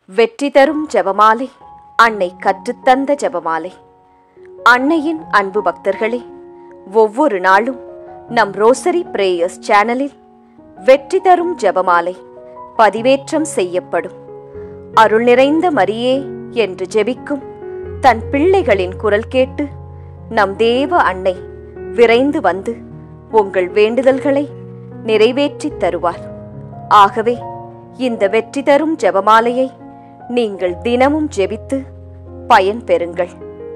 வெற்றி தரும் ஜெபமாலை அன்னை கற்றுத்தந்த ஜெபமாலை அன்னையின் அன்பு பக்தர்களே ஒவ்வொரு நாளும் நம் ரோசரி பிரேயர்ஸ் சேனலில் வெற்றி தரும் ஜெபமாலை பதிவேற்றம் செய்யப்படும் அருள் நிறைந்த மரியே என்று ஜெபிக்கும் தன் பிள்ளைகளின் குரல் கேட்டு நம் தேவ அன்னை விரைந்து வந்து உங்கள் வேண்டுதல்களை நிறைவேற்றித் தருவார் ஆகவே இந்த வெற்றி தரும் ஜெபமாலையை நீங்கள் தினமும் ஜெபித்து பயன் பெறுங்கள்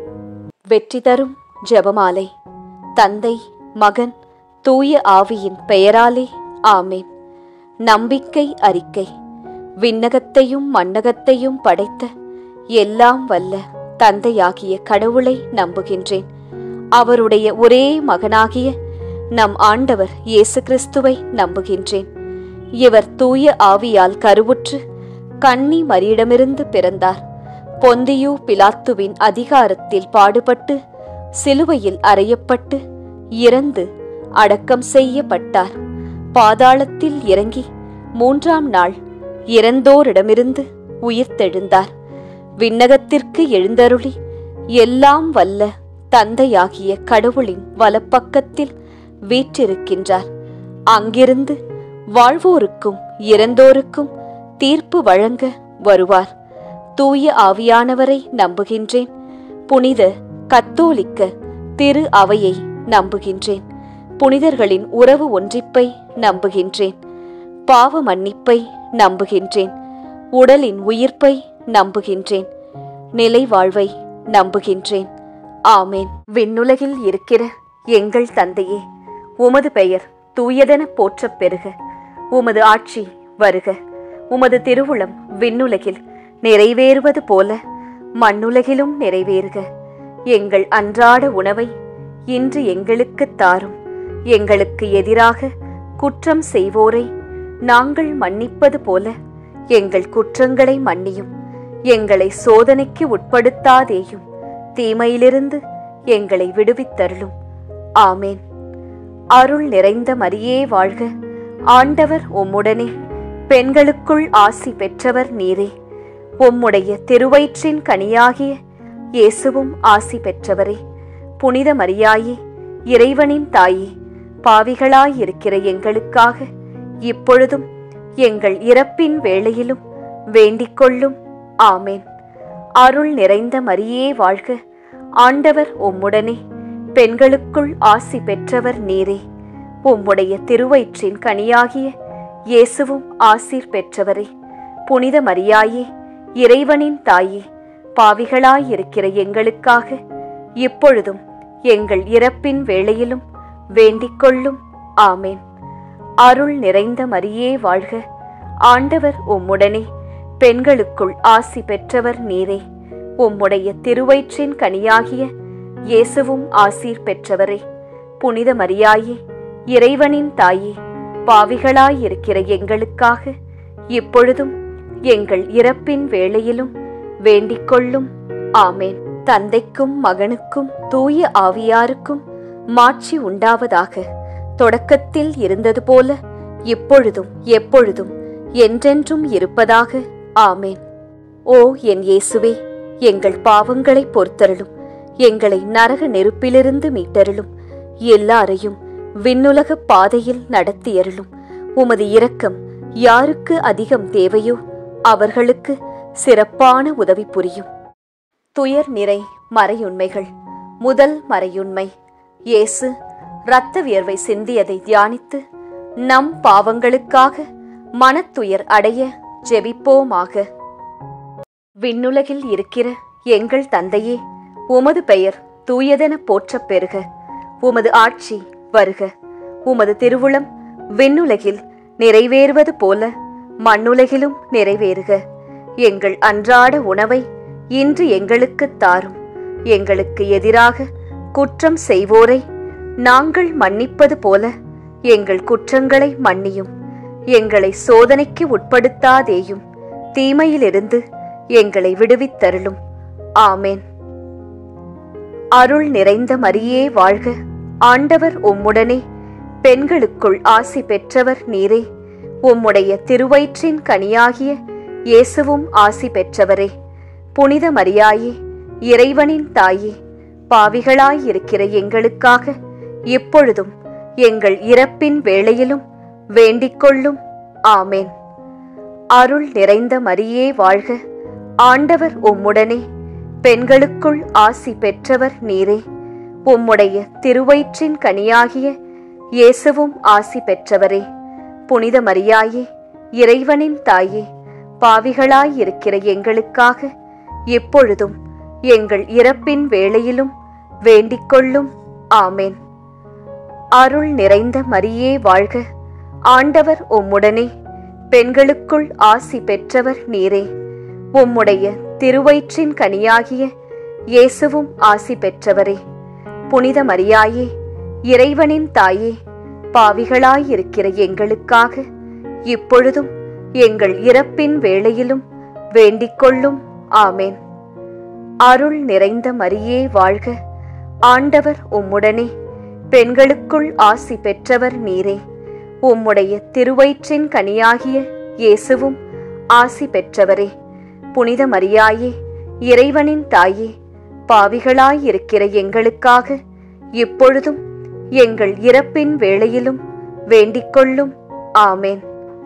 வெற்றி தரும் ஜெபமாலை தந்தை மகன் தூய ஆவியின் பெயராலே ஆமேன் நம்பிக்கை அறிக்கை விண்ணகத்தையும் மண்ணகத்தையும் படைத்த எல்லாம் வல்ல தந்தையாகிய கடவுளை நம்புகின்றேன் அவருடைய ஒரே மகனாகிய நம் ஆண்டவர் இயேசு கிறிஸ்துவை நம்புகின்றேன் இவர் தூய ஆவியால் கருவுற்று கன்னி மரியிடமிருந்து பிறந்தார் பொந்தியு பிலாத்துவின் அதிகாரத்தில் பாடுபட்டு சிலுவையில் அறையப்பட்டு இறந்து அடக்கம் செய்யப்பட்டார் பாதாளத்தில் இறங்கி மூன்றாம் நாள் இறந்தோரிடமிருந்து உயிர்த்தெழுந்தார் விண்ணகத்திற்கு எழுந்தருளி எல்லாம் வல்ல தந்தையாகிய கடவுளின் வலப்பக்கத்தில் வீற்றிருக்கின்றார் அங்கிருந்து வாழ்வோருக்கும் இறந்தோருக்கும் தீர்ப்பு வழங்க வருவார் தூய ஆவியானவரை நம்புகின்றேன் புனித கத்தோலிக்க திரு அவையை நம்புகின்றேன் புனிதர்களின் உறவு ஒன்றிப்பை நம்புகின்றேன் பாவ மன்னிப்பை நம்புகின்றேன் உடலின் உயிர்ப்பை நம்புகின்றேன் நிலை வாழ்வை நம்புகின்றேன் ஆமேன் விண்ணுலகில் இருக்கிற எங்கள் தந்தையே உமது பெயர் தூயதென போற்றப் பெறுக உமது ஆட்சி வருக உமது திருவுளம் விண்ணுலகில் நிறைவேறுவது போல மண்ணுலகிலும் நிறைவேறுக எங்கள் அன்றாட உணவை இன்று எங்களுக்குத் தாரும் எங்களுக்கு எதிராக குற்றம் செய்வோரை நாங்கள் மன்னிப்பது போல எங்கள் குற்றங்களை மன்னியும் எங்களை சோதனைக்கு உட்படுத்தாதேயும் தீமையிலிருந்து எங்களை விடுவித்தருளும் ஆமேன் அருள் நிறைந்த மரியே வாழ்க ஆண்டவர் உம்முடனே பெண்களுக்குள் ஆசி பெற்றவர் நீரே உம்முடைய திருவயிற்றின் கனியாகிய இயேசுவும் ஆசி பெற்றவரே புனித மரியாயே இறைவனின் தாயே பாவிகளாயிருக்கிற எங்களுக்காக இப்பொழுதும் எங்கள் இறப்பின் வேளையிலும் வேண்டிக் கொள்ளும் ஆமேன் அருள் நிறைந்த மரியே வாழ்க ஆண்டவர் உம்முடனே பெண்களுக்குள் ஆசி பெற்றவர் நீரே உம்முடைய திருவயிற்றின் கனியாகிய இயேசுவும் ஆசீர் பெற்றவரே புனித மரியாயே இறைவனின் தாயே பாவிகளாயிருக்கிற எங்களுக்காக இப்பொழுதும் எங்கள் இறப்பின் வேளையிலும் வேண்டிக் கொள்ளும் ஆமேன் அருள் நிறைந்த மரியே வாழ்க ஆண்டவர் உம்முடனே பெண்களுக்குள் ஆசி பெற்றவர் நீரே உம்முடைய திருவயிற்றின் கனியாகிய இயேசுவும் ஆசீர் பெற்றவரே புனித மரியாயே இறைவனின் தாயே பாவிகளாயிருக்கிற எங்களுக்காக இப்பொழுதும் எங்கள் இறப்பின் வேளையிலும் வேண்டிக் கொள்ளும் ஆமேன் தந்தைக்கும் மகனுக்கும் தூய ஆவியாருக்கும் மாட்சி உண்டாவதாக தொடக்கத்தில் இருந்தது போல இப்பொழுதும் எப்பொழுதும் என்றென்றும் இருப்பதாக ஆமேன் ஓ என் இயேசுவே எங்கள் பாவங்களை பொறுத்தருளும் எங்களை நரக நெருப்பிலிருந்து மீட்டருளும் எல்லாரையும் விண்ணுலக பாதையில் நடத்தியருளும் உமது இரக்கம் யாருக்கு அதிகம் தேவையோ அவர்களுக்கு சிறப்பான உதவி புரியும் துயர் நிறை மறையுண்மைகள் முதல் மறையுண்மை இயேசு இரத்த வியர்வை சிந்தியதை தியானித்து நம் பாவங்களுக்காக மனத்துயர் அடைய ஜெபிப்போமாக விண்ணுலகில் இருக்கிற எங்கள் தந்தையே உமது பெயர் தூயதென போற்றப் பெறுக உமது ஆட்சி வருக உமது திருவுளம் விண்ணுலகில் நிறைவேறுவது போல மண்ணுலகிலும் நிறைவேறுக எங்கள் அன்றாட உணவை இன்று எங்களுக்குத் தாரும் எங்களுக்கு எதிராக குற்றம் செய்வோரை நாங்கள் மன்னிப்பது போல எங்கள் குற்றங்களை மன்னியும் எங்களை சோதனைக்கு உட்படுத்தாதேயும் தீமையிலிருந்து எங்களை விடுவித்தருளும் ஆமேன் அருள் நிறைந்த மரியே வாழ்க ஆண்டவர் உம்முடனே பெண்களுக்குள் ஆசி பெற்றவர் நீரே உம்முடைய திருவயிற்றின் கனியாகிய இயேசுவும் ஆசி பெற்றவரே புனித மரியாயே இறைவனின் தாயே பாவிகளாயிருக்கிற எங்களுக்காக இப்பொழுதும் எங்கள் இறப்பின் வேளையிலும் வேண்டிக்கொள்ளும் ஆமேன் அருள் நிறைந்த மரியே வாழ்க ஆண்டவர் உம்முடனே பெண்களுக்குள் ஆசி பெற்றவர் நீரே உம்முடைய திருவயிற்றின் கனியாகிய இயேசுவும் ஆசி பெற்றவரே புனித மரியாயே இறைவனின் தாயே பாவிகளாயிருக்கிற எங்களுக்காக இப்பொழுதும் எங்கள் இறப்பின் வேளையிலும் வேண்டிக்கொள்ளும் ஆமேன் அருள் நிறைந்த மரியே வாழ்க ஆண்டவர் உம்முடனே பெண்களுக்குள் ஆசி பெற்றவர் நீரே உம்முடைய திருவயிற்றின் கனியாகிய இயேசுவும் ஆசி பெற்றவரே புனித மரியாயே இறைவனின் தாயே பாவிகளாயிருக்கிற எங்களுக்காக இப்பொழுதும் எங்கள் இறப்பின் வேளையிலும் வேண்டிக்கொள்ளும் ஆமேன் அருள் நிறைந்த மரியே வாழ்க ஆண்டவர் உம்முடனே பெண்களுக்குள் ஆசி பெற்றவர் நீரே உம்முடைய திருவயிற்றின் கனியாகிய இயேசுவும் ஆசி பெற்றவரே புனித மரியாயே இறைவனின் தாயே பாவிகளாயிருக்கிற எங்களுக்காக இப்பொழுதும் எங்கள் இறப்பின் வேளையிலும் வேண்டிக்கொள்ளும் ஆமேன்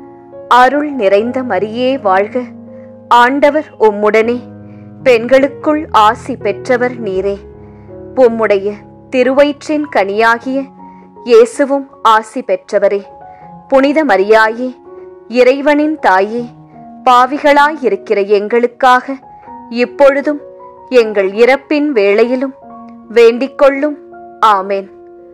அருள் நிறைந்த மரியே வாழ்க ஆண்டவர் உம்முடனே பெண்களுக்குள் ஆசி பெற்றவர் நீரே உம்முடைய திருவயிற்றின் கனியாகிய இயேசுவும் ஆசி பெற்றவரே புனித மரியாயே இறைவனின் தாயே பாவிகளாயிருக்கிற எங்களுக்காக இப்பொழுதும் எங்கள் இறப்பின் வேளையிலும் வேண்டிக்கொள்ளும் ஆமேன்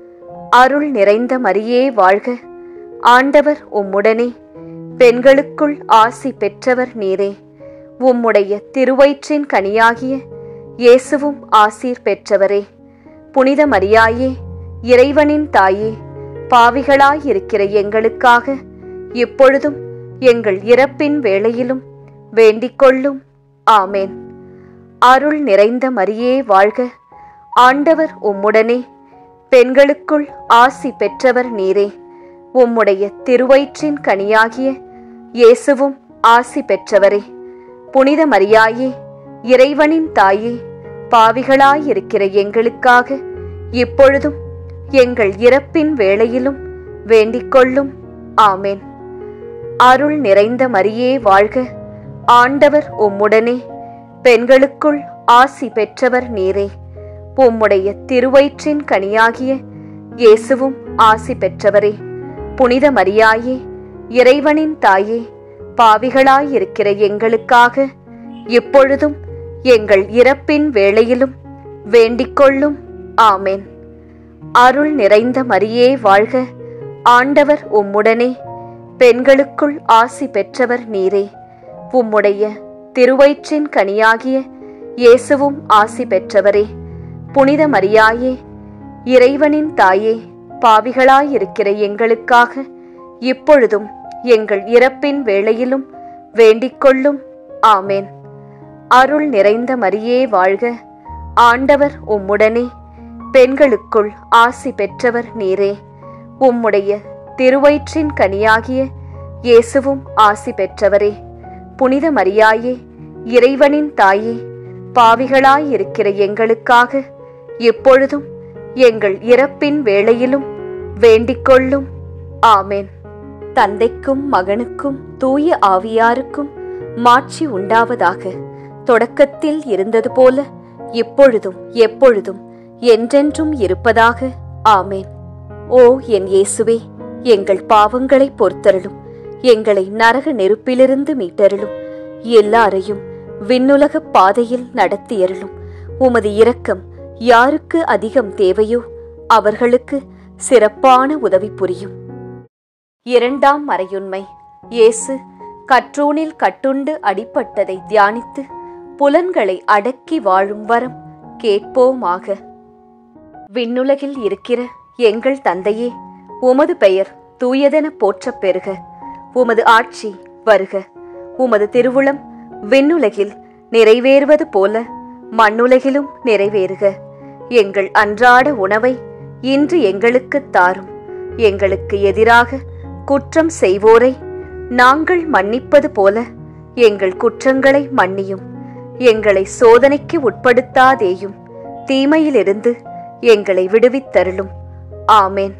அருள் நிறைந்த மரியே வாழ்க ஆண்டவர் உம்முடனே பெண்களுக்குள் ஆசி பெற்றவர் நீரே உம்முடைய திருவயிற்றின் கனியாகிய இயேசுவும் ஆசீர் பெற்றவரே புனித மரியாயே இறைவனின் தாயே பாவிகளாயிருக்கிற எங்களுக்காக இப்பொழுதும் எங்கள் இறப்பின் வேளையிலும் வேண்டிக்கொள்ளும் ஆமேன் அருள் நிறைந்த மரியே வாழ்க ஆண்டவர் உம்முடனே பெண்களுக்குள் ஆசி பெற்றவர் நீரே உம்முடைய திருவயிற்றின் கனியாகிய இயேசுவும் ஆசி பெற்றவரே புனித மரியாயே இறைவனின் தாயே பாவிகளாயிருக்கிற எங்களுக்காக இப்பொழுதும் எங்கள் இறப்பின் வேளையிலும் வேண்டிக்கொள்ளும் ஆமேன் அருள் நிறைந்த மரியே வாழ்க ஆண்டவர் உம்முடனே பெண்களுக்குள் ஆசி பெற்றவர் நீரே உம்முடைய திருவயிற்றின் கனியாகிய இயேசுவும் ஆசி பெற்றவரே புனித மரியாயே இறைவனின் தாயே பாவிகளாயிருக்கிற எங்களுக்காக இப்பொழுதும் எங்கள் இறப்பின் வேளையிலும் வேண்டிக்கொள்ளும் ஆமேன் அருள் நிறைந்த மரியே வாழ்க ஆண்டவர் உம்முடனே பெண்களுக்குள் ஆசி பெற்றவர் நீரே உம்முடைய திருவயிற்றின் கனியாகிய இயேசுவும் ஆசி பெற்றவரே புனித மரியாயே இறைவனின் தாயே பாவிகளாயிருக்கிற எங்களுக்காக இப்பொழுதும் எங்கள் இறப்பின் வேளையிலும் வேண்டிக்கொள்ளும் ஆமேன் அருள் நிறைந்த மரியே வாழ்க ஆண்டவர் உம்முடனே பெண்களுக்குள் ஆசி பெற்றவர் நீரே உம்முடைய திருவயிற்றின் கனியாகிய இயேசுவும் ஆசி பெற்றவரே புனித மரியாயே இறைவனின் தாயே பாவிகளாயிருக்கிற எங்களுக்காக எப்பொழுதும் எங்கள் இறப்பின் வேளையிலும் வேண்டிக்கொள்ளும் ஆமேன் தந்தைக்கும் மகனுக்கும் தூய ஆவியாருக்கும் மாட்சி உண்டாவதாக தொடக்கத்தில் இருந்தது போல இப்பொழுதும் எப்பொழுதும் என்றென்றும் இருப்பதாக ஆமேன் ஓ என் இயேசுவே எங்கள் பாவங்களை பொறுத்தருளும் எங்களை நரக நெருப்பிலிருந்து மீட்டருளும் எல்லாரையும் விண்ணுலகப் பாதையில் நடத்தியருளும் உமது இரக்கம் யாருக்கு அதிகம் தேவையோ அவர்களுக்கு சிறப்பான உதவி புரியும் இரண்டாம் மறையுண்மை இயேசு கற்றூனில் கட்டுண்டு அடிபட்டதை தியானித்து புலன்களை அடக்கி வாழும் வரம் கேட்போமாக விண்ணுலகில் இருக்கிற எங்கள் தந்தையே உமது பெயர் தூயதென போற்றப் பெறுக உமது ஆட்சி வருக உமது திருவுளம் விண்ணுலகில் நிறைவேறுவது போல மண்ணுலகிலும் நிறைவேறுக எங்கள் அன்றாட உணவை இன்று எங்களுக்குத் தாரும் எங்களுக்கு எதிராக குற்றம் செய்வோரை நாங்கள் மன்னிப்பது போல எங்கள் குற்றங்களை மன்னியும் எங்களை சோதனைக்கு உட்படுத்தாதேயும் தீமையிலிருந்து எங்களை விடுவித்தருளும் ஆமேன்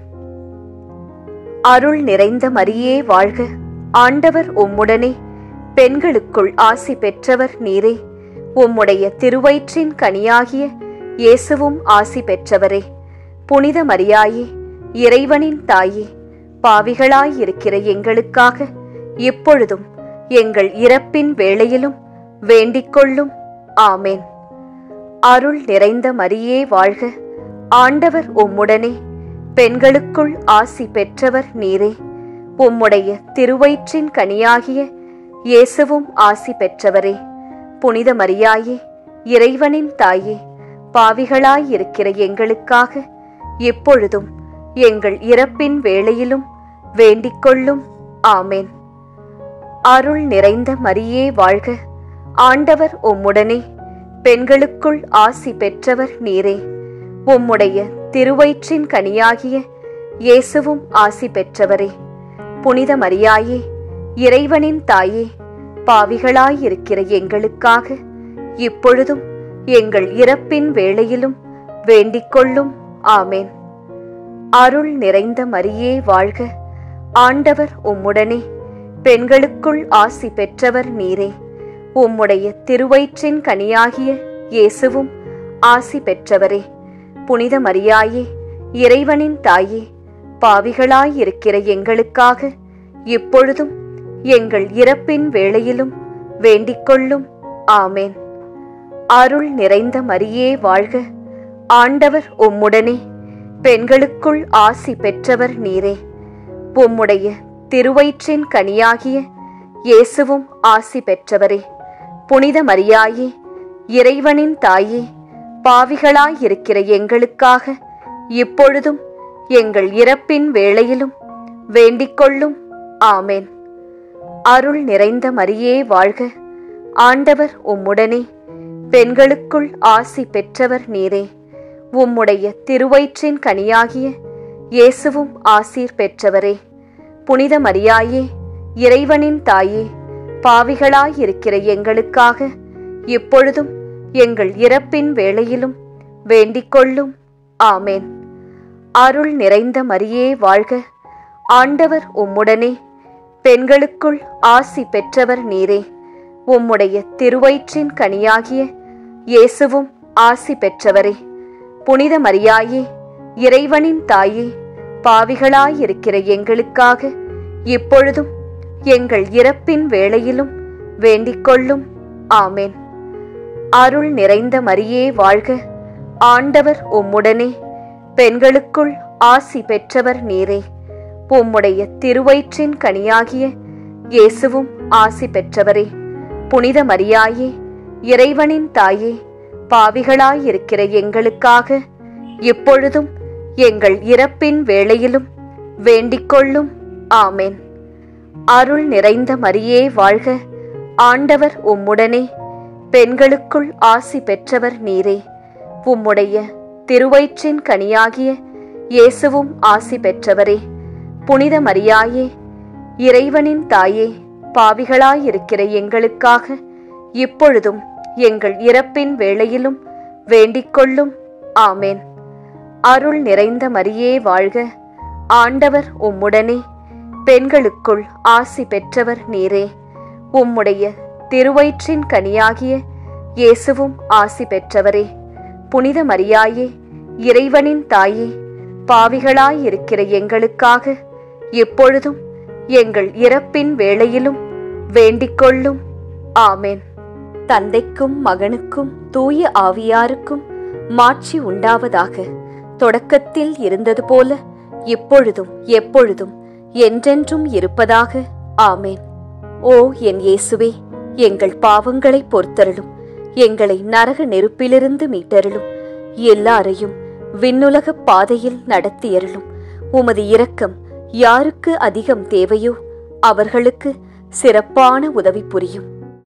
அருள் நிறைந்த மரியே வாழ்க ஆண்டவர் உம்முடனே பெண்களுக்குள் ஆசி பெற்றவர் நீரே உம்முடைய திருவயிற்றின் கனியாகிய இயேசுவும் ஆசி பெற்றவரே புனித மரியாயே இறைவனின் தாயே பாவிகளாயிருக்கிற எங்களுக்காக எப்பொழுதும் எங்கள் இறப்பின் வேளையிலும் வேண்டிக்கொள்ளும் ஆமேன் அருள் நிறைந்த மரியே வாழ்க ஆண்டவர் உம்முடனே பெண்களுக்குள் ஆசி பெற்றவர் நீரே உம்முடைய திருவயிற்றின் கனியாகிய இயேசுவும் ஆசி பெற்றவரே புனித மரியாயே இறைவனின் தாயே பாவிகளாயிருக்கிற எங்களுக்காக எப்பொழுதும் எங்கள் இறப்பின் வேளையிலும் வேண்டிக்கொள்ளும் ஆமேன் அருள் நிறைந்த மரியே வாழ்க ஆண்டவர் உம்முடனே பெண்களுக்குள் ஆசி பெற்றவர் நீரே உம்முடைய திருவயிற்றின் கனியாகிய இயேசுவும் ஆசி பெற்றவரே புனித மரியாயே இறைவனின் தாயே பாவிகளாயிருக்கிற எங்களுக்காக இப்பொழுதும் எங்கள் இறப்பின் வேளையிலும் வேண்டிக்கொள்ளும் ஆமேன் அருள் நிறைந்த மரியே வாழ்க ஆண்டவர் உம்முடனே பெண்களுக்குள் ஆசி பெற்றவர் நீரே உம்முடைய திருவயிற்றின் கனியாகிய இயேசுவும் ஆசி பெற்றவரே புனித மரியாயே இறைவனின் தாயே பாவிகளாயிருக்கிற எங்களுக்காக இப்பொழுதும் எங்கள் இறப்பின் வேளையிலும் வேண்டிக்கொள்ளும் ஆமேன் அருள் நிறைந்த மரியே வாழ்க ஆண்டவர் உம்முடனே பெண்களுக்குள் ஆசி பெற்றவர் நீரே உம்முடைய திருவயிற்றின் கனியாகிய இயேசுவும் ஆசி பெற்றவரே புனித மரியாயே இறைவனின் தாயே பாவிகளாயிருக்கிற எங்களுக்காக இப்பொழுதும் எங்கள் இறப்பின் வேளையிலும் வேண்டிக்கொள்ளும் ஆமேன் அருள் நிறைந்த மரியே வாழ்க ஆண்டவர் உம்முடனே பெண்களுக்குள் ஆசி பெற்றவர் நீரே உம்முடைய திருவயிற்றின் கனியாகிய இயேசுவும் ஆசீர் பெற்றவரே புனித மரியாயே இறைவனின் தாயே பாவிகளாயிருக்கிற எங்களுக்காக இப்பொழுதும் எங்கள் இறப்பின் வேளையிலும் வேண்டிக்கொள்ளும் ஆமேன் அருள் நிறைந்த மரியே வாழ்க ஆண்டவர் உம்முடனே பெண்களுக்குள் ஆசி பெற்றவர் நீரே உம்முடைய திருவயிற்றின் கனியாகிய இயேசுவும் ஆசி பெற்றவரே புனித மரியாயே இறைவனின் தாயே பாவிகளாயிருக்கிற எங்களுக்காக இப்பொழுதும் எங்கள் இறப்பின் வேளையிலும் வேண்டிக்கொள்ளும் ஆமேன் அருள் நிறைந்த மரியே வாழ்க ஆண்டவர் உம்முடனே பெண்களுக்குள் ஆசி பெற்றவர் நீரே உம்முடைய திருவயிற்றின் கனியாகிய இயேசுவும் ஆசி பெற்றவரே புனித மரியாயே இறைவனின் தாயே பாவிகளாயிருக்கிற எங்களுக்காக இப்பொழுதும் எங்கள் இறப்பின் வேளையிலும் வேண்டிக்கொள்ளும் ஆமேன் அருள் நிறைந்த மரியே வாழ்க ஆண்டவர் உம்முடனே பெண்களுக்குள் ஆசி பெற்றவர் நீரே உம்முடைய திருவயிற்றின் கனியாகிய இயேசுவும் ஆசி பெற்றவரே புனித மரியாயே இறைவனின் தாயே பாவிகளாயிருக்கிற எங்களுக்காக இப்பொழுதும் எங்கள் இறப்பின் வேளையிலும் வேண்டிக்கொள்ளும் ஆமேன் அருள் நிறைந்த மரியே வாழ்க ஆண்டவர் உம்முடனே பெண்களுக்குள் ஆசி பெற்றவர் நீரே உம்முடைய திருவயிற்றின் கனியாகிய இயேசுவும் ஆசி பெற்றவரே புனித மரியாயே இறைவனின் தாயே பாவிகளாயிருக்கிற எங்களுக்காக எப்பொழுதும் எங்கள் இறப்பின் வேளையிலும் வேண்டிக்கொள்ளும் ஆமேன் தந்தைக்கும் மகனுக்கும் தூய ஆவியாருக்கும் மாட்சி உண்டாவதாக தொடக்கத்தில் இருந்தது போல இப்பொழுதும் எப்பொழுதும் என்றென்றும் இருப்பதாக ஆமேன் ஓ என் இயேசுவே எங்கள் பாவங்களை பொறுத்தருளும் எங்களை நரக நெருப்பிலிருந்து மீட்டருளும் எல்லாரையும் விண்ணுலக பாதையில் நடத்தியருளும் உமது இரக்கம் யாருக்கு அதிகம் தேவையோ அவர்களுக்கு சிறப்பான உதவி புரியும்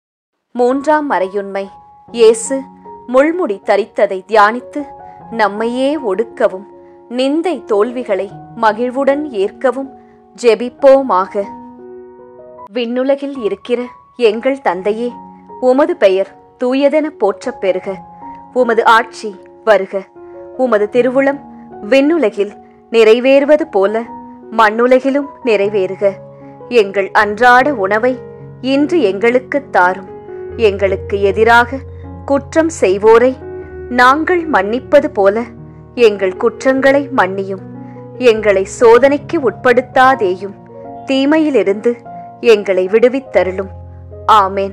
மூன்றாம் மறையுண்மை இயேசு முள்முடி தரித்ததை தியானித்து நம்மையே ஒடுக்கவும் நிந்தை தோல்விகளை மகிழ்வுடன் ஏற்கவும் ஜெபிப்போமாக விண்ணுலகில் இருக்கிற எங்கள் தந்தையே உமது பெயர் தூயதென போற்றப் பெறுக உமது ஆட்சி வருக உமது திருவுளம் விண்ணுலகில் நிறைவேறுவது போல மண்ணுலகிலும் நிறைவேறுக எங்கள் அன்றாட உணவை இன்று எங்களுக்குத் தாரும் எங்களுக்கு எதிராக குற்றம் செய்வோரை நாங்கள் மன்னிப்பது போல எங்கள் குற்றங்களை மன்னியும் எங்களை சோதனைக்கு உட்படுத்தாதேயும் தீமையிலிருந்து எங்களை விடுவித்தருளும் ஆமேன்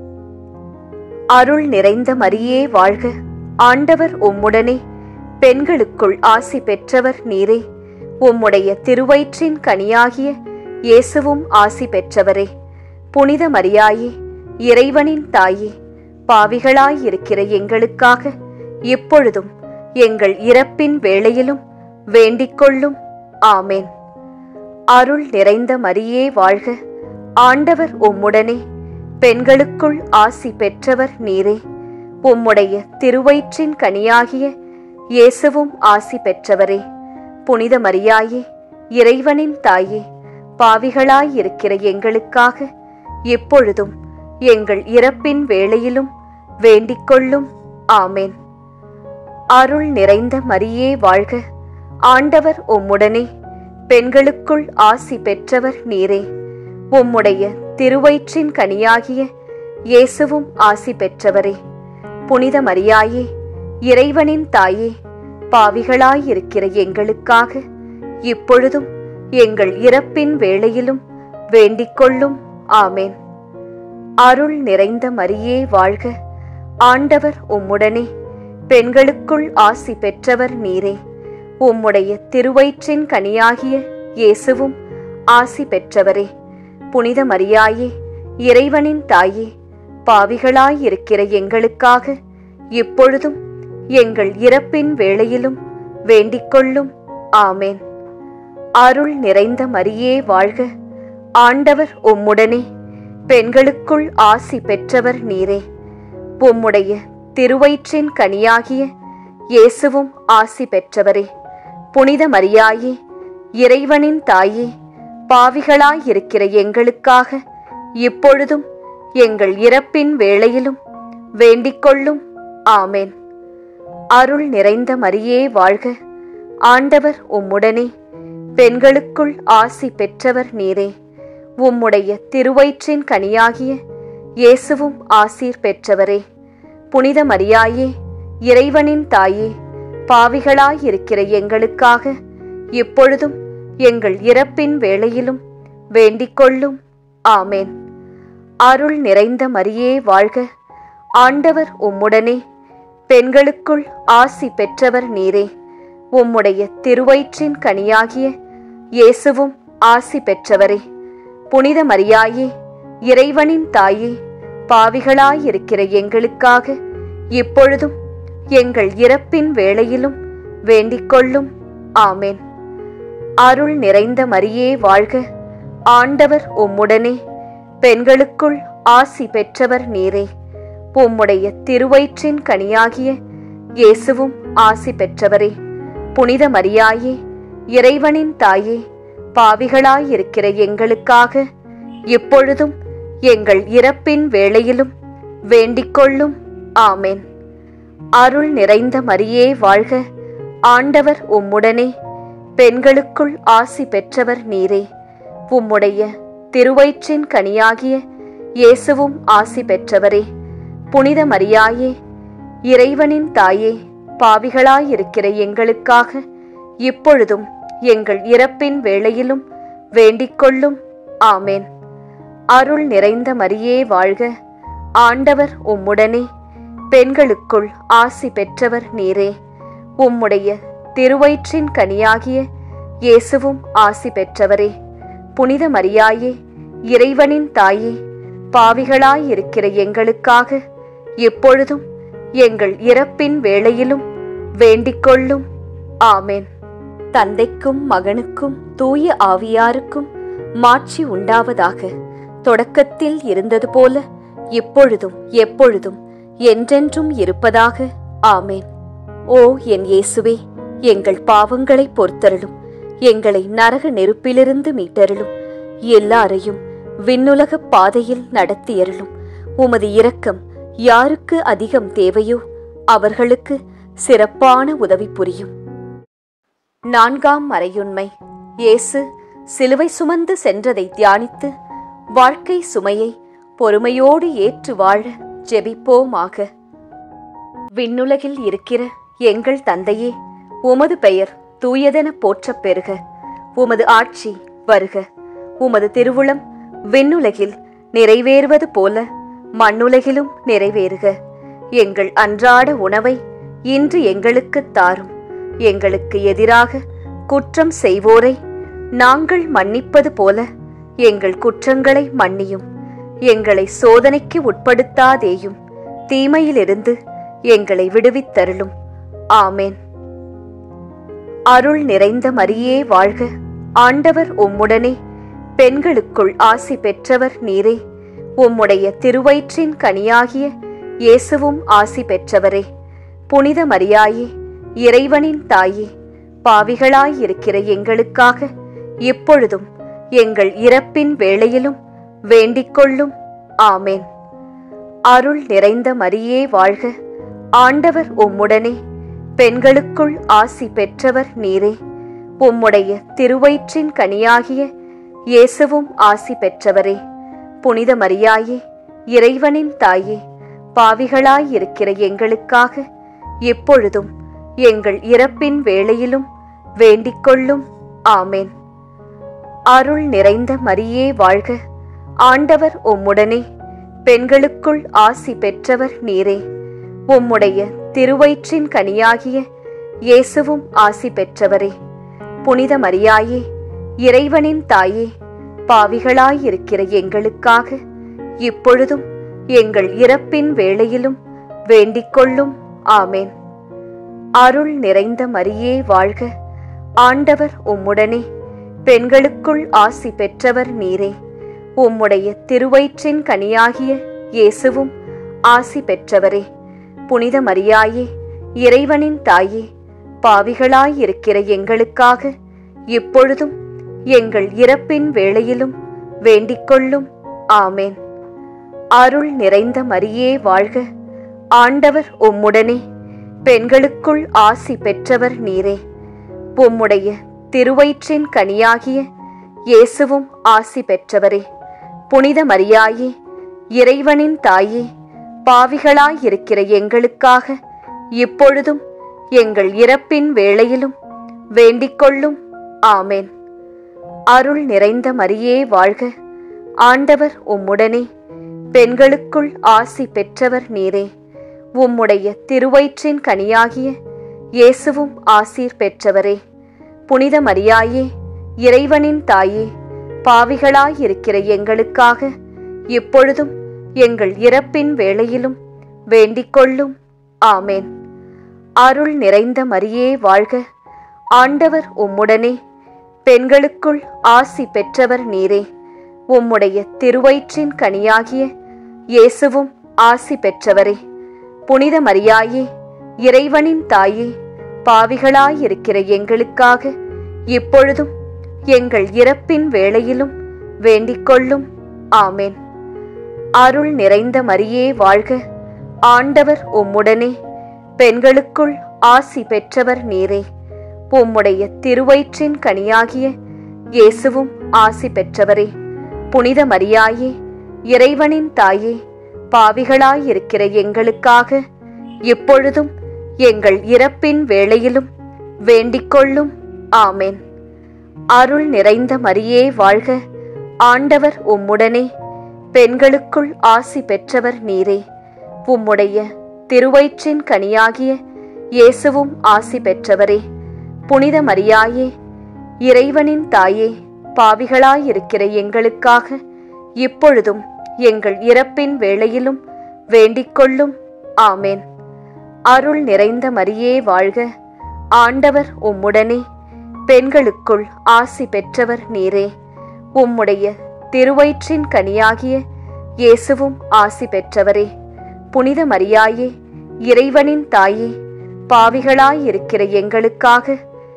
அருள் நிறைந்த மரியே வாழ்க ஆண்டவர் உம்முடனே பெண்களுக்குள் ஆசி பெற்றவர் நீரே உம்முடைய திருவயிற்றின் கனியாகிய இயேசுவும் ஆசி பெற்றவரே புனித மரியாயே இறைவனின் தாயே பாவிகளாயிருக்கிற எங்களுக்காக இப்பொழுதும் எங்கள் இறப்பின் வேளையிலும் வேண்டிக்கொள்ளும் ஆமேன் அருள் நிறைந்த மரியே வாழ்க ஆண்டவர் உம்முடனே பெண்களுக்குள் ஆசி பெற்றவர் நீரே உம்முடைய திருவயிற்றின் கனியாகிய இயேசுவும் ஆசி பெற்றவரே புனித மரியாயே இறைவனின் தாயே பாவிகளாயிருக்கிற எங்களுக்காக இப்பொழுதும் எங்கள் இறப்பின் வேளையிலும் வேண்டிக்கொள்ளும் ஆமேன் அருள் நிறைந்த மரியே வாழ்க ஆண்டவர் உம்முடனே பெண்களுக்குள் ஆசி பெற்றவர் நீரே உம்முடைய திருவயிற்றின் கனியாகிய இயேசுவும் ஆசி பெற்றவரே புனித மரியாயே இறைவனின் தாயே பாவிகளாயிருக்கிற எங்களுக்காக இப்பொழுதும் எங்கள் இறப்பின் வேளையிலும் வேண்டிக்கொள்ளும் ஆமேன் அருள் நிறைந்த மரியே வாழ்க ஆண்டவர் உம்முடனே பெண்களுக்குள் ஆசி பெற்றவர் நீரே உம்முடைய திருவயிற்றின் கனியாகிய இயேசுவும் ஆசி பெற்றவரே புனித மரியாயே இறைவனின் தாயே பாவிகளாயிருக்கிற எங்களுக்காக இப்பொழுதும் எங்கள் இறப்பின் வேளையிலும் வேண்டிக்கொள்ளும் ஆமேன் அருள் நிறைந்த மரியே வாழ்க ஆண்டவர் உம்முடனே பெண்களுக்குள் ஆசி பெற்றவர் நீரே உம்முடைய திருவயிற்றின் கனியாகிய இயேசுவும் ஆசி பெற்றவரே புனித மரியாயே இறைவனின் தாயே பாவிகளாயிருக்கிற எங்களுக்காக இப்பொழுதும் எங்கள் இறப்பின் வேளையிலும் வேண்டிக்கொள்ளும் ஆமேன் அருள் நிறைந்த மரியே வாழ்க ஆண்டவர் உம்முடனே பெண்களுக்குள் ஆசி பெற்றவர் நீரே உம்முடைய திருவயிற்றின் கனியாகிய இயேசுவும் ஆசீர் பெற்றவரே புனித மரியாயே இறைவனின் தாயே பாவிகளாயிருக்கிற எங்களுக்காக இப்பொழுதும் எங்கள் இறப்பின் வேளையிலும் வேண்டிக்கொள்ளும் ஆமேன் அருள் நிறைந்த மரியே வாழ்க ஆண்டவர் உம்முடனே பெண்களுக்குள் ஆசி பெற்றவர் நீரே உம்முடைய திருவயிற்றின் கனியாகிய இயேசுவும் ஆசி பெற்றவரே புனித மரியாயே இறைவனின் தாயே பாவிகளாயிருக்கிற எங்களுக்காக இப்பொழுதும் எங்கள் இறப்பின் வேளையிலும் வேண்டிக்கொள்ளும் ஆமேன் அருள் நிறைந்த மரியே வாழ்க ஆண்டவர் உம்முடனே பெண்களுக்குள் ஆசி பெற்றவர் நீரே உம்முடைய திருவயிற்றின் கனியாகிய இயேசுவும் ஆசி பெற்றவரே புனித மரியாயே இறைவனின் தாயே பாவிகளாயிருக்கிற எங்களுக்காக இப்பொழுதும் எங்கள் இறப்பின் வேளையிலும் வேண்டிக்கொள்ளும் ஆமேன் அருள் நிறைந்த மரியே வாழ்க ஆண்டவர் உம்முடனே பெண்களுக்குள் ஆசி பெற்றவர் நீரே உம்முடைய திருவயிற்றின் கனியாகிய இயேசுவும் ஆசி பெற்றவரே புனித மரியாயே இறைவனின் தாயே பாவிகளாயிருக்கிற எங்களுக்காக இப்பொழுதும் எங்கள் இறப்பின் வேளையிலும் வேண்டிக்கொள்ளும் ஆமேன் அருள் நிறைந்த மரியே வாழ்க ஆண்டவர் உம்முடனே பெண்களுக்குள் ஆசி பெற்றவர் நீரே உம்முடைய திருவயிற்றின் கனியாகிய இயேசுவும் ஆசி பெற்றவரே புனித மரியாயே இறைவனின் தாயே பாவிகளாயிருக்கிற எங்களுக்காக எப்பொழுதும் எங்கள் இறப்பின் வேளையிலும் வேண்டிக்கொள்ளும் ஆமேன் தந்தைக்கும் மகனுக்கும் தூய ஆவியாருக்கும் மாட்சி உண்டாவதாக தொடக்கத்தில் இருந்தது போல இப்பொழுதும் எப்பொழுதும் என்றென்றும் இருப்பதாக ஆமேன் ஓ என் இயேசுவே எங்கள் பாவங்களை பொறுத்தருளும் எங்களை நரக நெருப்பிலிருந்து மீட்டருளும் எல்லாரையும் விண்ணுலக பாதையில் நடத்தியருளும் உமது இரக்கம் யாருக்கு அதிகம் தேவையோ அவர்களுக்கு சிறப்பான உதவி புரியும் நான்காம் மறையுண்மை இயேசு சிலுவை சுமந்து சென்றதை தியானித்து வாழ்க்கை சுமையை பொறுமையோடு ஏற்று வாழ ஜெபிப்போமாக விண்ணுலகில் இருக்கிற எங்கள் தந்தையே உமது பெயர் தூயதென போற்றப் பெறுக உமது ஆட்சி வருக உமது திருவுளம் விண்ணுலகில் நிறைவேறுவது போல மண்ணுலகிலும் நிறைவேறுக எங்கள் அன்றாட உணவை இன்று எங்களுக்குத் தாரும் எங்களுக்கு எதிராக குற்றம் செய்வோரை நாங்கள் மன்னிப்பது போல எங்கள் குற்றங்களை மன்னியும் எங்களை சோதனைக்கு உட்படுத்தாதேயும் தீமையிலிருந்து எங்களை விடுவித்தருளும் ஆமேன் அருள் நிறைந்த மரியே வாழ்க ஆண்டவர் உம்முடனே பெண்களுக்குள் ஆசி பெற்றவர் நீரே உம்முடைய திருவயிற்றின் கனியாகிய இயேசுவும் ஆசி பெற்றவரே புனித மரியாயே இறைவனின் தாயே பாவிகளாயிருக்கிற எங்களுக்காக இப்பொழுதும் எங்கள் இறப்பின் வேளையிலும் வேண்டிக்கொள்ளும் ஆமேன் அருள் நிறைந்த மரியே வாழ்க ஆண்டவர் உம்முடனே பெண்களுக்குள் ஆசி பெற்றவர் நீரே உம்முடைய திருவயிற்றின் கனியாகிய இயேசுவும் ஆசி பெற்றவரே புனித மரியாயே இறைவனின் தாயே பாவிகளாயிருக்கிற எங்களுக்காக எப்பொழுதும் எங்கள் இறப்பின் வேளையிலும் வேண்டிக்கொள்ளும் ஆமேன் அருள் நிறைந்த மரியே வாழ்க ஆண்டவர் உம்முடனே பெண்களுக்குள் ஆசி பெற்றவர் நீரே உம்முடைய திருவயிற்றின் கனியாகிய இயேசுவும் ஆசி பெற்றவரே புனித மரியாயே இறைவனின் தாயே பாவிகளாயிருக்கிற எங்களுக்காக இப்பொழுதும் எங்கள் இறப்பின் வேளையிலும் வேண்டிக்கொள்ளும் ஆமேன் அருள் நிறைந்த மரியே வாழ்க ஆண்டவர் உம்முடனே பெண்களுக்குள் ஆசி பெற்றவர் நீரே உம்முடைய திருவயிற்றின் கனியாகிய இயேசுவும் ஆசி பெற்றவரே புனித மரியாயே இறைவனின் தாயே பாவிகளாயிருக்கிற எங்களுக்காக இப்பொழுதும் எங்கள் இறப்பின் வேளையிலும் வேண்டிக்கொள்ளும் ஆமேன் அருள் நிறைந்த மரியே வாழ்க ஆண்டவர் உம்முடனே பெண்களுக்குள் ஆசி பெற்றவர் நீரே உம்முடைய திருவயிற்றின் கனியாகிய இயேசுவும் ஆசி பெற்றவரே புனித மரியாயே இறைவனின் தாயே பாவிகளாயிருக்கிற எங்களுக்காக இப்பொழுதும் எங்கள் இறப்பின் வேளையிலும் வேண்டிக்கொள்ளும் ஆமேன் அருள் நிறைந்த மரியே வாழ்க ஆண்டவர் உம்முடனே பெண்களுக்குள் ஆசி பெற்றவர் நீரே உம்முடைய திருவயிற்றின் கனியாகிய இயேசுவும் ஆசீர் பெற்றவரே புனித மரியாயே இறைவனின் தாயே பாவிகளாயிருக்கிற எங்களுக்காக இப்பொழுதும் எங்கள் இறப்பின் வேளையிலும் வேண்டிக்கொள்ளும் ஆமேன் அருள் நிறைந்த மரியே வாழ்க ஆண்டவர் உம்முடனே பெண்களுக்குள் ஆசி பெற்றவர் நீரே உம்முடைய திருவயிற்றின் கனியாகிய இயேசுவும் ஆசி பெற்றவரே புனித மரியாயே இறைவனின் தாயே பாவிகளாயிருக்கிற எங்களுக்காக இப்பொழுதும் எங்கள் இறப்பின் வேளையிலும் வேண்டிக்கொள்ளும் ஆமேன் அருள் நிறைந்த மரியே வாழ்க ஆண்டவர் உம்முடனே பெண்களுக்குள் ஆசி பெற்றவர் நீரே உம்முடைய திருவயிற்றின் கனியாகிய இயேசுவும் ஆசி பெற்றவரே புனித மரியாயே இறைவனின் தாயே பாவிகளாயிருக்கிற எங்களுக்காக இப்பொழுதும் எங்கள் இறப்பின் வேளையிலும் வேண்டிக்கொள்ளும் ஆமேன் அருள் நிறைந்த மரியே வாழ்க ஆண்டவர் உம்முடனே பெண்களுக்குள் ஆசி பெற்றவர் நீரே உம்முடைய திருவயிற்றின் கனியாகிய இயேசுவும் ஆசி பெற்றவரே புனித மரியாயே இறைவனின் தாயே பாவிகளாயிருக்கிற எங்களுக்காக இப்பொழுதும் எங்கள் இறப்பின் வேளையிலும் வேண்டிக்கொள்ளும் ஆமேன் அருள் நிறைந்த மரியே வாழ்க ஆண்டவர் உம்முடனே பெண்களுக்குள் ஆசி பெற்றவர் நீரே உம்முடைய திருவயிற்றின் கனியாகிய இயேசுவும் ஆசி பெற்றவரே புனித மரியாயே இறைவனின் தாயே பாவிகளாயிருக்கிற எங்களுக்காக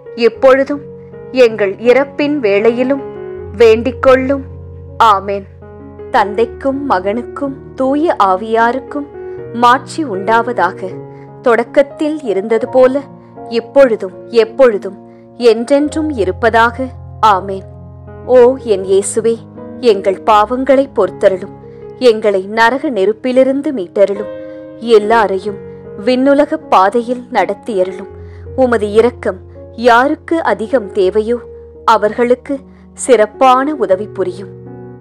எப்பொழுதும் எங்கள் இறப்பின் வேளையிலும் வேண்டிக்கொள்ளும் ஆமேன் தந்தைக்கும் மகனுக்கும் தூய ஆவியாருக்கும் மாட்சி உண்டாவதாக தொடக்கத்தில் இருந்தது போல இப்பொழுதும் எப்பொழுதும் என்றென்றும் இருப்பதாக ஆமேன் ஓ என் இயேசுவே எங்கள் பாவங்களை பொறுத்தருளும் எங்களை நரக நெருப்பிலிருந்து மீட்டருளும் எல்லாரையும் விண்ணுலக பாதையில் நடத்தியருளும் உமது இரக்கம் யாருக்கு அதிகம் தேவையோ அவர்களுக்கு சிறப்பான உதவி புரியும்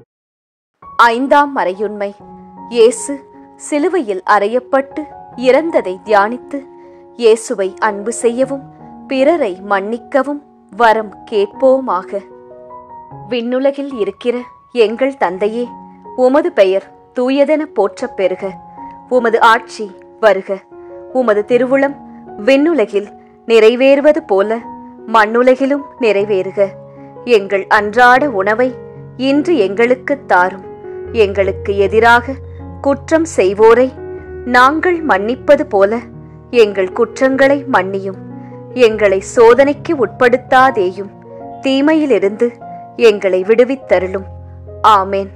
ஐந்தாம் மறையுண்மை இயேசு சிலுவையில் அறையப்பட்டு இறந்ததை தியானித்து இயேசுவை அன்பு செய்யவும் பிறரை மன்னிக்கவும் வரம் கேட்போமாக விண்ணுலகில் இருக்கிற எங்கள் தந்தையே உமது பெயர் தூயதென போற்றப் பெறுக உமது ஆட்சி வருக உமது திருவுளம் விண்ணுலகில் நிறைவேறுவது போல மண்ணுலகிலும் நிறைவேறுக எங்கள் அன்றாட உணவை இன்று எங்களுக்குத் தாரும் எங்களுக்கு எதிராக குற்றம் செய்வோரை நாங்கள் மன்னிப்பது போல எங்கள் குற்றங்களை மன்னியும் எங்களை சோதனைக்கு உட்படுத்தாதேயும் தீமையிலிருந்து எங்களை விடுவித்தருளும் ஆமேன்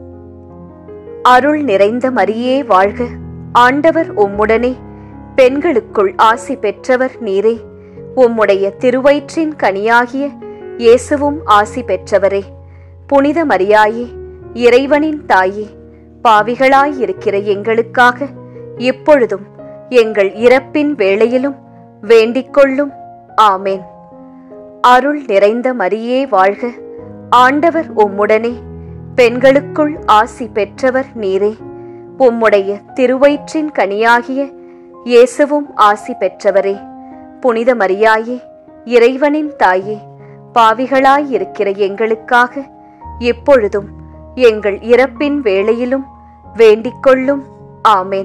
அருள் நிறைந்த மரியே வாழ்க ஆண்டவர் உம்முடனே பெண்களுக்குள் ஆசி பெற்றவர் நீரே உம்முடைய திருவயிற்றின் கனியாகிய இயேசுவும் ஆசி பெற்றவரே புனித மரியாயே இறைவனின் தாயே பாவிகளாயிருக்கிற எங்களுக்காக இப்பொழுதும் எங்கள் இறப்பின் வேளையிலும் வேண்டிக்கொள்ளும் ஆமேன் அருள் நிறைந்த மரியே வாழ்க ஆண்டவர் உம்முடனே பெண்களுக்குள் ஆசி பெற்றவர் நீரே உம்முடைய திருவயிற்றின் கனியாகிய இயேசுவும் ஆசி பெற்றவரே புனித மரியாயே இறைவனின் தாயே பாவிகளாயிருக்கிற எங்களுக்காக எப்பொழுதும் எங்கள் இறப்பின் வேளையிலும் வேண்டிக்கொள்ளும் ஆமேன்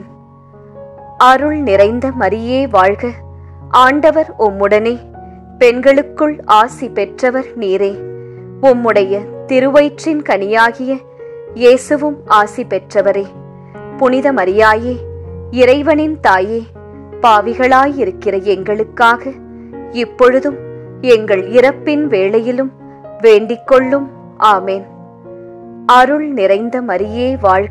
அருள் நிறைந்த மரியே வாழ்க ஆண்டவர் உம்முடனே பெண்களுக்குள் ஆசி பெற்றவர் நீரே உம்முடைய திருவயிற்றின் கனியாகிய இயேசுவும் ஆசி பெற்றவரே புனித மரியாயே இறைவனின் தாயே பாவிகளாயிருக்கிற எங்களுக்காக இப்பொழுதும் எங்கள் இறப்பின் வேளையிலும் வேண்டிக்கொள்ளும் ஆமேன் அருள் நிறைந்த மரியே வாழ்க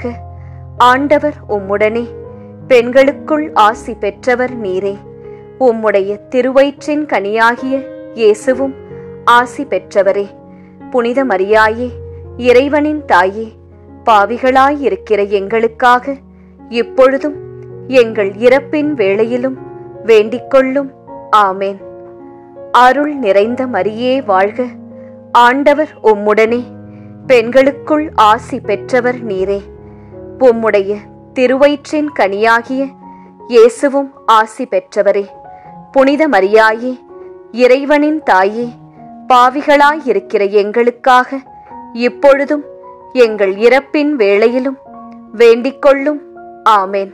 ஆண்டவர் உம்முடனே பெண்களுக்குள் ஆசி பெற்றவர் நீரே உம்முடைய திருவயிற்றின் கனியாகிய இயேசுவும் ஆசி பெற்றவரே புனித மரியாயே இறைவனின் தாயே பாவிகளாயிருக்கிற எங்களுக்காக இப்பொழுதும் எங்கள் இறப்பின் வேளையிலும் வேண்டிக்கொள்ளும் ஆமேன் அருள் நிறைந்த மரியே வாழ்க ஆண்டவர் உம்முடனே பெண்களுக்குள் ஆசி பெற்றவர் நீரே உம்முடைய திருவயிற்றின் கனியாகிய இயேசுவும் ஆசி பெற்றவரே புனித மரியாயே இறைவனின் தாயே பாவிகளாயிருக்கிற எங்களுக்காக இப்பொழுதும் எங்கள் இறப்பின் வேளையிலும் வேண்டிக்கொள்ளும் ஆமேன்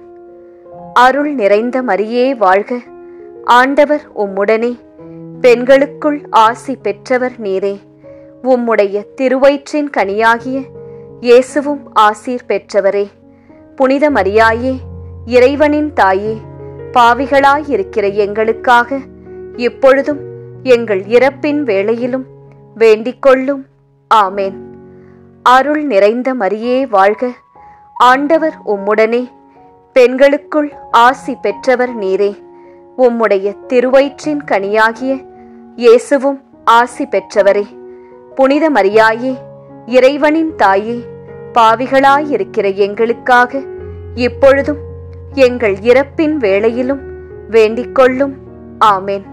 அருள் நிறைந்த மரியே வாழ்க ஆண்டவர் உம்முடனே பெண்களுக்குள் ஆசி பெற்றவர் நீரே உம்முடைய திருவயிற்றின் கனியாகிய இயேசுவும் ஆசீர் பெற்றவரே புனித மரியாயே இறைவனின் தாயே பாவிகளாயிருக்கிற எங்களுக்காக இப்பொழுதும் எங்கள் இறப்பின் வேளையிலும் வேண்டிக்கொள்ளும் ஆமேன் அருள் நிறைந்த மரியே வாழ்க ஆண்டவர் உம்முடனே பெண்களுக்குள் ஆசி பெற்றவர் நீரே உம்முடைய திருவயிற்றின் கனியாகிய இயேசுவும் ஆசி பெற்றவரே புனித மரியாயே இறைவனின் தாயே பாவிகளாயிருக்கிற எங்களுக்காக இப்பொழுதும் எங்கள் இறப்பின் வேளையிலும் வேண்டிக்கொள்ளும் ஆமேன்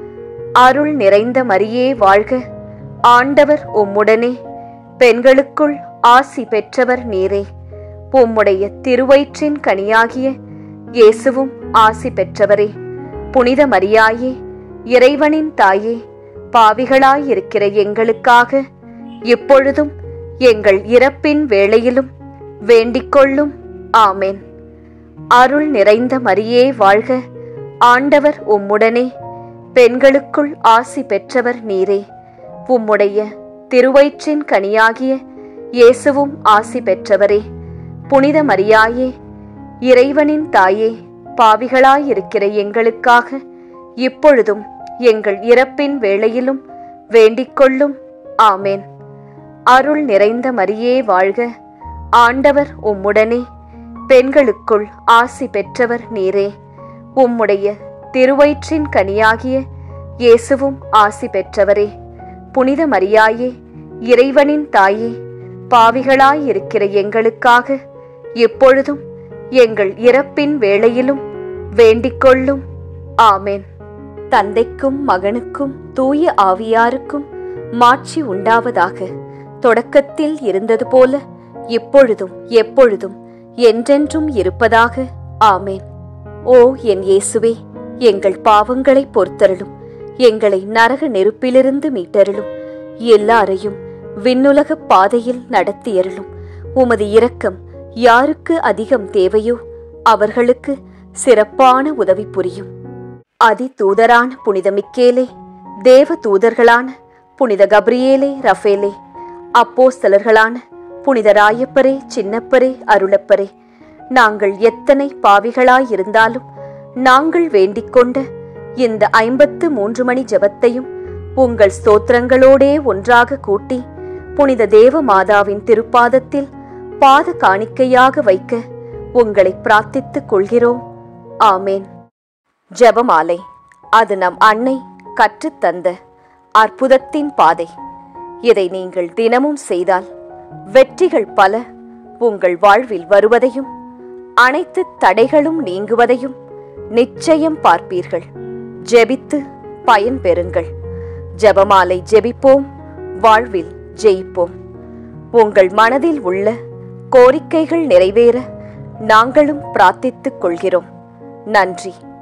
அருள் நிறைந்த மரியே வாழ்க ஆண்டவர் உம்முடனே பெண்களுக்குள் ஆசி பெற்றவர் நீரே உம்முடைய திருவயிற்றின் கனியாகிய இயேசுவும் ஆசி பெற்றவரே புனித மரியாயே இறைவனின் தாயே பாவிகளாயிருக்கிற எங்களுக்காக இப்பொழுதும் எங்கள் இறப்பின் வேளையிலும் வேண்டிக்கொள்ளும் ஆமேன் அருள் நிறைந்த மரியே வாழ்க ஆண்டவர் உம்முடனே பெண்களுக்குள் ஆசி பெற்றவர் நீரே உம்முடைய திருவயிற்றின் கனியாகிய இயேசுவும் ஆசி பெற்றவரே புனித மரியாயே இறைவனின் தாயே பாவிகளாயிருக்கிற எங்களுக்காக இப்பொழுதும் எங்கள் இறப்பின் வேளையிலும் வேண்டிக்கொள்ளும் ஆமேன் அருள் நிறைந்த மரியே வாழ்க ஆண்டவர் உம்முடனே பெண்களுக்குள் ஆசி பெற்றவர் நீரே உம்முடைய திருவயிற்றின் கனியாகிய இயேசுவும் ஆசி பெற்றவரே புனித மரியாயே இறைவனின் தாயே பாவிகளாயிருக்கிற எங்களுக்காக எப்பொழுதும் எங்கள் இறப்பின் வேளையிலும் வேண்டிக்கொள்ளும் ஆமென் தந்தைக்கும் மகனுக்கும் தூய ஆவியாருக்கும் மாட்சி உண்டாவதாக தொடக்கத்தில் இருந்தது போல இப்பொழுதும் எப்பொழுதும் என்றென்றும் இருப்பதாக ஆமேன் ஓ என் இயேசுவே எங்கள் பாவங்களை பொறுத்தருளும் எங்களை நரக நெருப்பிலிருந்து மீட்டருளும் எல்லாரையும் விண்ணுலக பாதையில் நடத்தியருளும் உமது இரக்கம் யாருக்கு அதிகம் தேவையோ அவர்களுக்கு சிறப்பான உதவி புரியும் அதி தூதரான புனித மிக்கேலே தேவ தூதர்களான புனித கப்ரியேலே ரஃபேலே அப்போஸ்தலர்களான புனித ராயப்பரே சின்னப்பரே அருளப்பரே நாங்கள் எத்தனை பாவிகளாயிருந்தாலும் நாங்கள் வேண்டிக்கொண்ட இந்த ஐம்பத்து மூன்று மணி ஜெபத்தையும் உங்கள் ஸ்தோத்திரங்களோடே ஒன்றாக கூட்டி புனித தேவ மாதாவின் திருப்பாதத்தில் பாத காணிக்கையாக வைக்க உங்களை பிரார்த்தித்துக் கொள்கிறோம் ஆமேன் ஜெபமாலை அது நம் அன்னை கற்றுத்தந்த அற்புதத்தின் பாதை இதை நீங்கள் தினமும் செய்தால் வெற்றிகள் பல உங்கள் வாழ்வில் வருவதையும் அனைத்து தடைகளும் நீங்குவதையும் நிச்சயம் பார்ப்பீர்கள் ஜெபித்து பயன் பெறுங்கள் ஜெபமாலை ஜெபிப்போம் வாழ்வில் ஜெயிப்போம் உங்கள் மனதில் உள்ள கோரிக்கைகள் நிறைவேற நாங்களும் பிரார்த்தித்துக் கொள்கிறோம் நன்றி